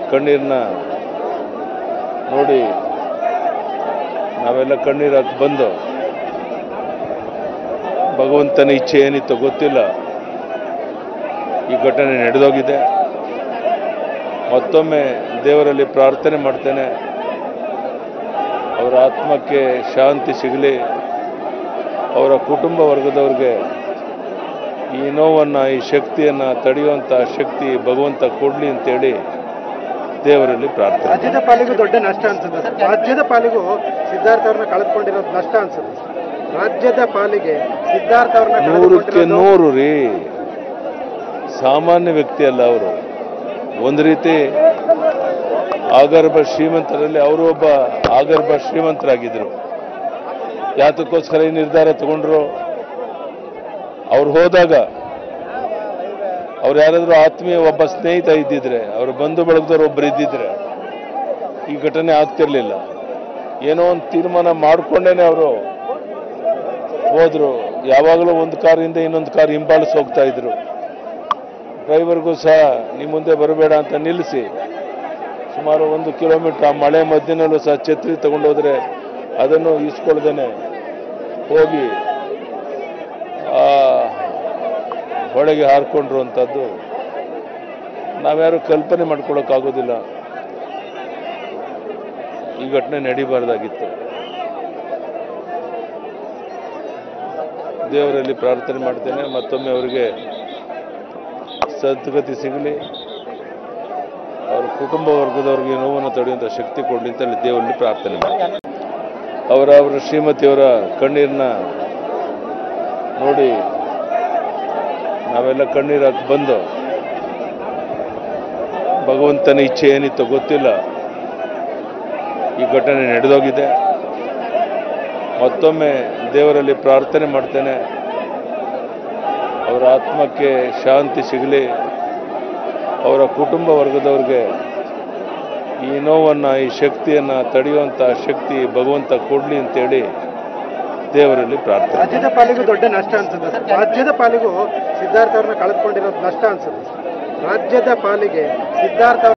ಕಣ್ಣೀರನ್ನ ನೋಡಿ ನಾವೆಲ್ಲ ಕಣ್ಣೀರು ಹಾಕಿ ಬಂದು ಭಗವಂತನ ಇಚ್ಛೆ ಏನಿತ್ತು ಗೊತ್ತಿಲ್ಲ ಈ ಘಟನೆ ನಡೆದೋಗಿದೆ ಮತ್ತೊಮ್ಮೆ ದೇವರಲ್ಲಿ ಪ್ರಾರ್ಥನೆ ಮಾಡ್ತೇನೆ ಅವರ ಆತ್ಮಕ್ಕೆ ಶಾಂತಿ ಸಿಗಲಿ ಅವರ ಕುಟುಂಬ ವರ್ಗದವ್ರಿಗೆ ಈ ನೋವನ್ನು ಈ ಶಕ್ತಿಯನ್ನು ತಡೆಯುವಂಥ ಶಕ್ತಿ ಭಗವಂತ ಕೊಡಲಿ ಅಂತೇಳಿ ದೇವರಲ್ಲಿ ಪ್ರಾರ್ಥನೆ ರಾಜ್ಯದ ಪಾಲಿಗೂ ದೊಡ್ಡ ನಷ್ಟ ಅನ್ಸುತ್ತೆ ಸರ್ ರಾಜ್ಯದ ಪಾಲಿಗೂ ಸಿದ್ಧಾರ್ಥ ಅವ್ರನ್ನ ಕಳೆದುಕೊಂಡಿರೋದು ನಷ್ಟ ಅನ್ಸುತ್ತೆ ಸರ್. ರಾಜ್ಯದ ಪಾಲಿಗೆ ಸಿದ್ಧಾರ್ಥ ಅವ್ರನ್ನ ನೂರಕ್ಕೆ ಕಳೆದುಕೊಂಡಿರೋದು ನೂರು ರೀ ಸಾಮಾನ್ಯ ವ್ಯಕ್ತಿ ಅಲ್ಲ ಅವರು ಒಂದು ರೀತಿ ಆಗರ್ಭ ಶ್ರೀಮಂತರಲ್ಲಿ ಅವರು ಒಬ್ಬ ಆಗರ್ಭ ಶ್ರೀಮಂತರಾಗಿದ್ದರು ಯಾತಕ್ಕೋಸ್ಕರ ಈ ನಿರ್ಧಾರ ತಗೊಂಡ್ರು ಅವ್ರು ಹೋದಾಗ ಅವ್ರು ಯಾರಾದರೂ ಆತ್ಮೀಯ ಒಬ್ಬ ಸ್ನೇಹಿತ ಇದ್ದಿದ್ರೆ ಅವ್ರ ಬಂಧು ಬಳಗದವ್ರು ಒಬ್ಬರು ಇದ್ದಿದ್ರೆ ಈ ಘಟನೆ ಆಗ್ತಿರ್ಲಿಲ್ಲ ಏನೋ ಒಂದು ತೀರ್ಮಾನ ಮಾಡ್ಕೊಂಡೇನೆ ಅವರು ಹೋದ್ರು ಯಾವಾಗಲೂ ಒಂದು ಕಾರಿಂದ ಇನ್ನೊಂದು ಕಾರ್ ಹಿಂಬಾಲಿಸಿ ಹೋಗ್ತಾ ಇದ್ರು ಡ್ರೈವರ್ಗೂ ಸಹ ನಿಮ್ಮ ಮುಂದೆ ಬರಬೇಡ ಅಂತ ನಿಲ್ಲಿಸಿ ಸುಮಾರು ಒಂದು ಕಿಲೋಮೀಟರ್ ಆ ಮಳೆ ಮಧ್ಯನಲ್ಲೂ ಸಹ ಛತ್ರಿ ತಗೊಂಡೋದ್ರೆ ಅದನ್ನು ಈಸ್ಕೊಳ್ದೇನೆ ಹೋಗಿ ಆ ಹೊಳೆಗೆ ಹಾರ್ಕೊಂಡ್ರು ಅಂಥದ್ದು ನಾವ್ಯಾರು ಕಲ್ಪನೆ ಮಾಡ್ಕೊಳಕ್ಕಾಗೋದಿಲ್ಲ ಈ ಘಟನೆ ನಡಿಬಾರ್ದಾಗಿತ್ತು ದೇವರಲ್ಲಿ ಪ್ರಾರ್ಥನೆ ಮಾಡ್ತೇನೆ ಮತ್ತೊಮ್ಮೆ ಅವರಿಗೆ ಸದ್ಗತಿ ಸಿಗಲಿ ಅವರ ಕುಟುಂಬ ವರ್ಗದವ್ರಿಗೆ ನೋವನ್ನು ತಡೆಯುವಂಥ ಶಕ್ತಿ ಕೊಡಲಿ ಅಂತ ಹೇಳಿ ದೇವರಲ್ಲಿ ಪ್ರಾರ್ಥನೆ ಮಾಡ್ತೇನೆ ಅವರ ಅವರ ಶ್ರೀಮತಿಯವರ ಕಣ್ಣೀರನ್ನ ನೋಡಿ ನಾವೆಲ್ಲ ಕಣ್ಣೀರು ಹಾಕಿ ಬಂದು ಭಗವಂತನ ಇಚ್ಛೆ ಏನಿತ್ತು ಗೊತ್ತಿಲ್ಲ ಈ ಘಟನೆ ನಡೆದೋಗಿದೆ ಮತ್ತೊಮ್ಮೆ ದೇವರಲ್ಲಿ ಪ್ರಾರ್ಥನೆ ಮಾಡ್ತೇನೆ ಅವರ ಆತ್ಮಕ್ಕೆ ಶಾಂತಿ ಸಿಗಲಿ ಅವರ ಕುಟುಂಬ ವರ್ಗದವ್ರಿಗೆ ಈ ನೋವನ್ನು ಈ ಶಕ್ತಿಯನ್ನು ತಡೆಯುವಂಥ ಶಕ್ತಿ ಭಗವಂತ ಕೊಡಲಿ ಅಂತೇಳಿ ದೇವರಲ್ಲಿ ಪ್ರಾರ್ಥನೆ ರಾಜ್ಯದ ಪಾಲಿಗೂ ದೊಡ್ಡ ನಷ್ಟ ಅನ್ಸುತ್ತೆ ಸರ್. ರಾಜ್ಯದ ಪಾಲಿಗೂ ಸಿದ್ಧಾರ್ಥ ಅವ್ರನ್ನ ಕಳೆದುಕೊಂಡಿರೋದು ನಷ್ಟ ಅನ್ಸುತ್ತೆ ಸರ್. ರಾಜ್ಯದ ಪಾಲಿಗೆ ಸಿದ್ಧಾರ್ಥ